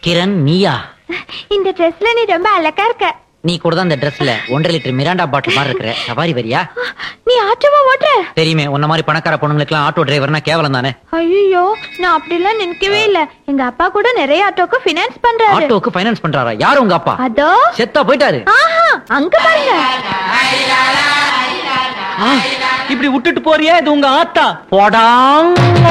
கிரண் நீயா இந்த ட்ரெஸ்ல நீ ரொம்ப அழகா இருக்க நீ கூட தான் இந்த ட்ரெஸ்ல ஒன்றரை லிட்டர் மிராண்டா பாட்டில் மாதிரி இருக்கிற சவாரி வரியா நீ ஆட்டோவா ஓட்டுற தெரியுமே உன்ன மாதிரி பணக்கார பொண்ணுங்களுக்குலாம் ஆட்டோ டிரைவர்னா கேவலம் தானே ஐயோ நான் அப்படிலாம் நினைக்கவே இல்ல எங்க அப்பா கூட நிறைய ஆட்டோக்கு பினான்ஸ் பண்றாரு ஆட்டோக்கு ஃபைனான்ஸ் பண்றாரா யாரு உங்க அப்பா அதோ செத்தா போயிட்டாரு ஆஹா அங்க பாருங்க இப்படி விட்டுட்டு போறியே இது உங்க ஆத்தா போடாங்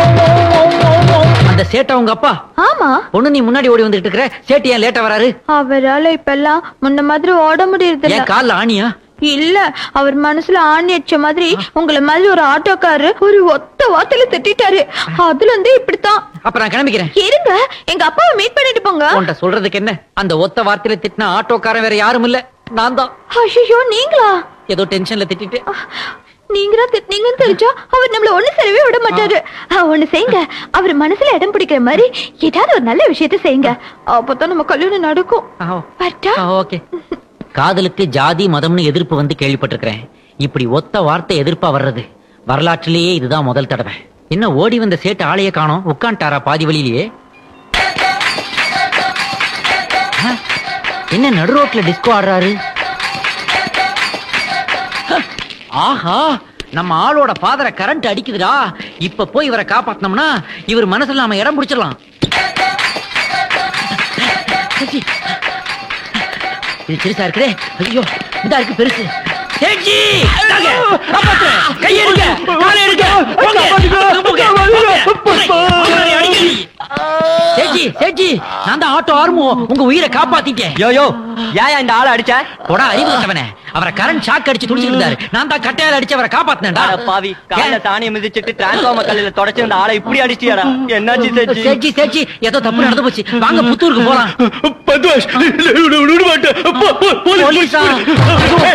அந்த சேட்டா உங்க அப்பா ஆமா பொண்ணு நீ முன்னாடி ஓடி வந்துட்டு இருக்கிற சேட்டு ஏன் லேட்டா வராரு அவரால இப்பெல்லாம் முன்ன மாதிரி ஓட முடியறது இல்ல ஏன் கால்ல ஆணியா இல்ல அவர் மனசுல ஆணி அடிச்ச மாதிரி உங்களை மாதிரி ஒரு ஆட்டோக்காரு ஒரு ஒத்த வார்த்தையில திட்டாரு அதுல இருந்து இப்படித்தான் அப்ப நான் கிளம்பிக்கிறேன் இருங்க எங்க அப்பாவை மீட் பண்ணிட்டு போங்க உன்கிட்ட சொல்றதுக்கு என்ன அந்த ஒத்த வார்த்தையில திட்டின ஆட்டோக்காரன் வேற யாரும் இல்ல நான் தான் ஐயோ நீங்களா ஏதோ டென்ஷன்ல திட்டிட்டு நீங்களா திட்டினீங்கன்னு தெரிஞ்சா அவர் நம்மள ஒண்ணு செய்யவே விட மாட்டாரு ஆ, ஒண்ணு செய்யுங்க அவர் மனசுல இடம் பிடிக்கிற மாதிரி ஏதாவது ஒரு நல்ல விஷயத்த செய்யுங்க அப்பதான் நம்ம கல்யாணம் நடக்கும் ஆ, பட்டா ஆ, ஓகே காதலுக்கு ஜாதி மதம்னு எதிர்ப்பு வந்து கேள்விப்பட்டிருக்கிறேன் இப்படி ஒத்த வார்த்தை எதிர்ப்பா வர்றது வரலாற்றிலேயே இதுதான் முதல் தடவை என்ன ஓடி வந்த சேட்டு ஆளைய காணோம் உட்காந்துட்டாரா பாதி வழியிலேயே ஆ, என்ன நடு ரோட்ல டிஸ்கோ ஆடுறாரு ஹ, ஆஹா நம்ம ஆளோட பாதர கரண்ட் அடிக்குதுடா இப்ப போய் இவரை காப்பாத்தினோம்னா இவர் மனசுல நாம இடம் பிடிச்சிடலாம் சச்சி, இது சிறுசா இருக்குதே ஐயோ இதா இருக்கு பெருசு சேட்ஜி இந்தாங்க, காப்பாத்துறேன். கையை எடுங்க, காலை எடுங்க, போங்க, போங்க, போங்க. அவரை அடிக்காதீங்க. சேட்ஜி சேட்ஜி நான் தான் ஆட்டோ ஆர்மோ உங்க உயிரை காப்பாத்திட்டேன் யோ யோ ஏன் இந்த ஆளை அடிச்ச போடா அறிவு கட்டவனே அவரை கரண்ட் ஷாக் அடிச்சு துடிச்சிட்டு இருந்தாரு நான் தான் கட்டையால அடிச்சு அவரை காப்பாத்தினேன்டா அட பாவி கால தானியம் மிதிச்சிட்டு டிரான்ஸ்ஃபார்மர் கல்லுல தொடச்சு இந்த ஆளை இப்படி அடிச்சியாடா என்னாச்சு செஞ்சு சேட்ஜி சேட்ஜி ஏதோ தப்பு நடந்து போச்சு வாங்க புத்தூருக்கு போலாம் பத்வாஷ் விட மாட்டேன் போலீஸா